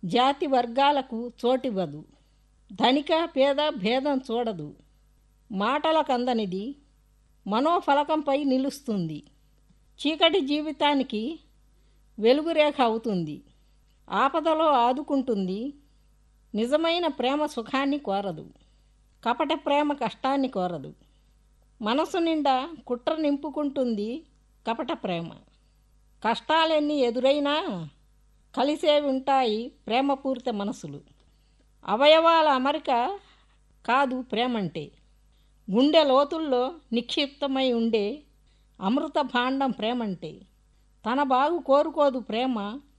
జాతి వర్గాలకు చోటివ్వదు ధనిక పేద భేదం చూడదు మాటలకందనిది మనోఫలకంపై నిలుస్తుంది చీకటి జీవితానికి వెలుగురేఖ అవుతుంది ఆపదలో ఆదుకుంటుంది నిజమైన ప్రేమ సుఖాన్ని కోరదు కపట ప్రేమ కష్టాన్ని కోరదు మనసు నిండా కుట్ర నింపుకుంటుంది కపట ప్రేమ కష్టాలెన్ని ఎదురైనా కలిసే ఉంటాయి ప్రేమపూరిత మనసులు అవయవాల అమరిక కాదు ప్రేమంటే గుండె లోతుల్లో నిక్షిప్తమై ఉండే అమృత భాండం ప్రేమంటే తన బాగు కోరుకోదు ప్రేమ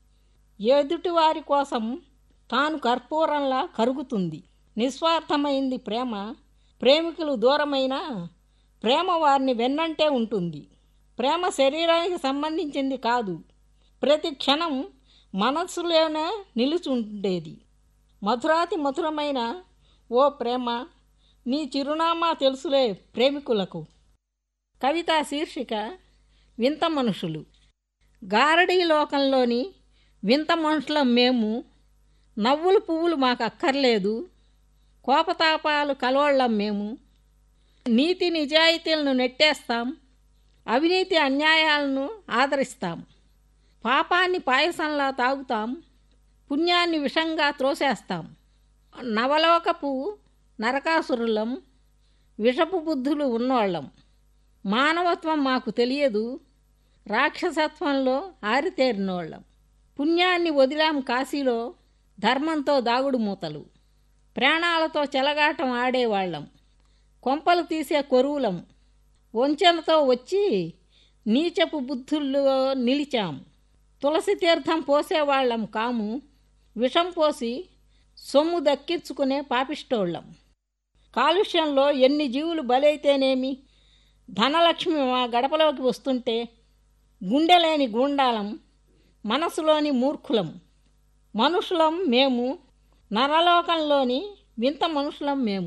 ఎదుటివారి కోసం తాను కర్పూరంలా కరుగుతుంది నిస్వార్థమైంది ప్రేమ ప్రేమికులు దూరమైన ప్రేమ వారిని వెన్నంటే ఉంటుంది ప్రేమ శరీరానికి సంబంధించింది కాదు ప్రతి క్షణం మనస్సులోనే నిలుచుండేది మధురాతి మధురమైన ఓ ప్రేమ నీ చిరునామా తెలుసులే ప్రేమికులకు కవిత శీర్షిక వింత మనుషులు గారడీ లోకంలోని వింత మనుషులం మేము నవ్వులు పువ్వులు మాకు అక్కర్లేదు కోపతాపాలు కలవళ్ళం మేము నీతి నిజాయితీలను నెట్టేస్తాం అవినీతి అన్యాయాలను ఆదరిస్తాం పాపాన్ని పాయసంలా తాగుతాం పుణ్యాన్ని విషంగా త్రోసేస్తాం నవలోకపు నరకాసురులం విషపు బుద్ధులు ఉన్నోళ్ళం మానవత్వం మాకు తెలియదు రాక్షసత్వంలో ఆరితేరినోళ్ళం పుణ్యాన్ని వదిలాం కాశీలో ధర్మంతో దాగుడు మూతలు ప్రాణాలతో చెలగాటం ఆడేవాళ్ళం కొంపలు తీసే కొరువులం వంచనతో వచ్చి నీచపు బుద్ధుల్లో నిలిచాం తులసి తీర్థం పోసేవాళ్ళం కాము విషం పోసి సొమ్ము దక్కించుకునే పాపిష్టోళ్ళం కాలుష్యంలో ఎన్ని జీవులు బలైతేనేమి ధనలక్ష్మి మా గడపలోకి వస్తుంటే గుండెలేని గూండాలం మనసులోని మూర్ఖులం మనుషులం మేము నరలోకంలోని వింత మనుషులం మేము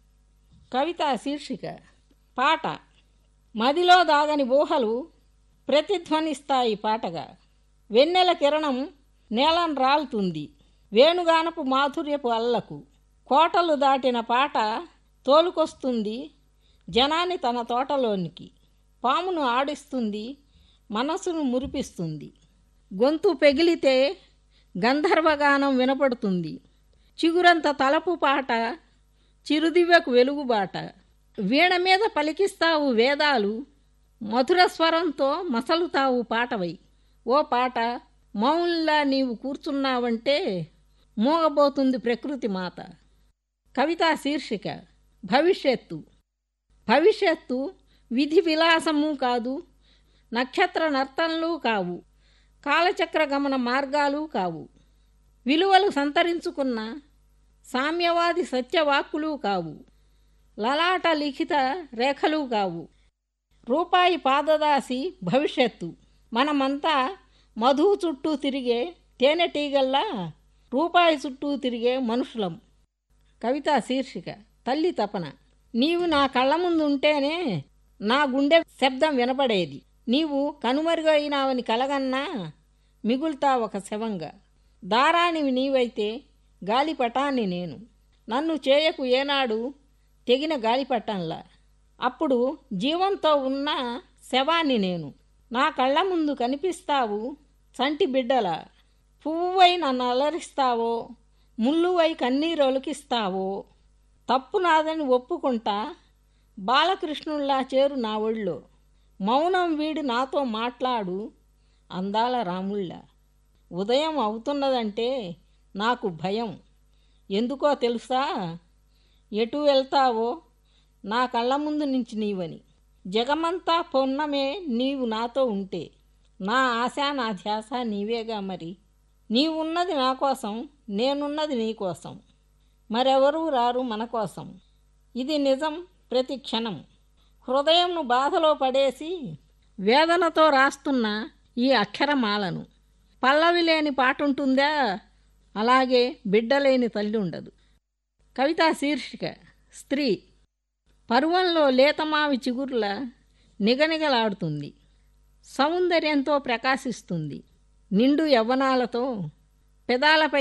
కవిత శీర్షిక పాట మదిలో దాగని ఊహలు ప్రతిధ్వనిస్తాయి పాటగా వెన్నెల కిరణం నేలను రాలుతుంది వేణుగానపు మాధుర్యపు అల్లకు కోటలు దాటిన పాట తోలుకొస్తుంది జనాన్ని తన తోటలోనికి పామును ఆడిస్తుంది మనసును మురిపిస్తుంది గొంతు పెగిలితే గంధర్వగానం వినపడుతుంది చిగురంత తలపు పాట చిరుదివ్యకు వెలుగుబాట వీణ మీద పలికిస్తావు వేదాలు మధుర స్వరంతో మసలుతావు పాటవై ఓ పాట మౌన్లా నీవు కూర్చున్నావంటే మూగబోతుంది ప్రకృతి మాత కవితా శీర్షిక భవిష్యత్తు భవిష్యత్తు విధి విలాసము కాదు నక్షత్ర నర్తనలు కావు కాలచక్ర గమన మార్గాలు కావు విలువలు సంతరించుకున్న సామ్యవాది సత్యవాక్కులు కావు లలాట లిఖిత రేఖలు కావు రూపాయి పాదదాసి భవిష్యత్తు మనమంతా మధువు చుట్టూ తిరిగే తేనెటీగల్లా రూపాయి చుట్టూ తిరిగే మనుషులం కవితా శీర్షిక తల్లి తపన నీవు నా కళ్ళ ముందు ఉంటేనే నా గుండె శబ్దం వినపడేది నీవు కనుమరుగైనావని కలగన్నా మిగులుతా ఒక శవంగా దారానివి నీవైతే గాలిపటాన్ని నేను నన్ను చేయకు ఏనాడు తెగిన గాలిపటంలా అప్పుడు జీవంతో ఉన్న శవాన్ని నేను నా కళ్ళ ముందు కనిపిస్తావు చంటి బిడ్డలా పువ్వువై నన్ను అలరిస్తావో ముళ్ళువై కన్నీరు ఒలికిస్తావో తప్పు నాదని ఒప్పుకుంటా బాలకృష్ణుల్లా చేరు నా ఒళ్ళో మౌనం వీడి నాతో మాట్లాడు అందాల రాముళ్ళ ఉదయం అవుతున్నదంటే నాకు భయం ఎందుకో తెలుసా ఎటు వెళ్తావో నా కళ్ళ ముందు నుంచి నీవని జగమంతా పొన్నమే నీవు నాతో ఉంటే నా ఆశ నా ధ్యాస నీవేగా మరి నీవున్నది నా కోసం నేనున్నది నీ కోసం మరెవరూ రారు మన కోసం ఇది నిజం ప్రతి క్షణం హృదయంను బాధలో పడేసి వేదనతో రాస్తున్న ఈ అక్షరమాలను పల్లవి లేని పాట ఉంటుందా అలాగే బిడ్డలేని తల్లి ఉండదు కవితా శీర్షిక స్త్రీ పరువంలో లేతమావి చిగుర్ల నిగనిగలాడుతుంది సౌందర్యంతో ప్రకాశిస్తుంది నిండు యవ్వనాలతో పెదాలపై